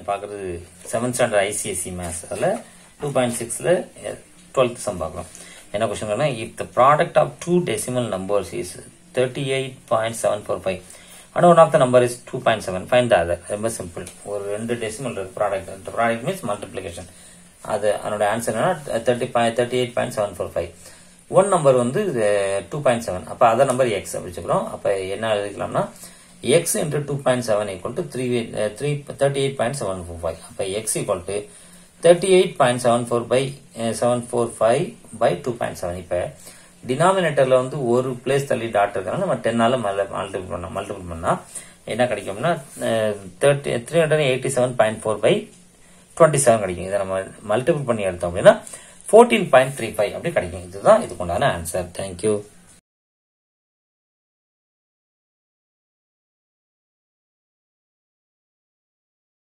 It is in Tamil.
பார்க்குறது செவன்த் ஸ்டாண்டர்ட் ஐசிஎஸ்சி மேத்ஸ் அதில் டூ பாயிண்ட் சிக்ஸில் டுவெல்த் சம் பார்க்கலாம் என்ன question if the product of two decimal numbers is thirty eight point seven four five and one of the number is two point seven find the other ரொம்ப சிம்பிள் ஒரு ரெண்டு டெசிமல் இருக்கு ப்ராடக்ட் இந்த ப்ராடக்ட் மீன்ஸ் மல்டிப்ளிகேஷன் அது அதனோட ஆன்சர் என்னன்னா thirty point thirty eight point seven four five one number வந்து டூ பாயிண்ட் செவன் அப்போ அதர் நம்பர் எக்ஸ் அப்படி வச்சுக்கிறோம் அப்போ என்ன எழுதிக்கலாம்னா X into two point seven equal to three three thirty eight point seven four five அப்போ X equal to thirty eight point seven four by seven four five by two point seven இப்போ டினாமினேட்டர்ல வந்து ஒரு பிளேஸ் தள்ளி டாட் இருக்கனால நம்ம டென்னால மல்டிபிள் பண்ணோம் மல்டிபிள் பண்ணா என்ன கிடைக்கும்னா thirty three hundred eighty seven point four by twenty seven கிடைக்கும் இதை நம்ம மல்டிபிள் பண்ணி எடுத்தோம் அப்படின்னா ஃபோர்டீன் பாயிண்ட் த்ரீ ஃபைவ் அப்படி கிடைக்கும் இதுதான் இதுக்குண்டான ஆன்சர் தேங்க்யூ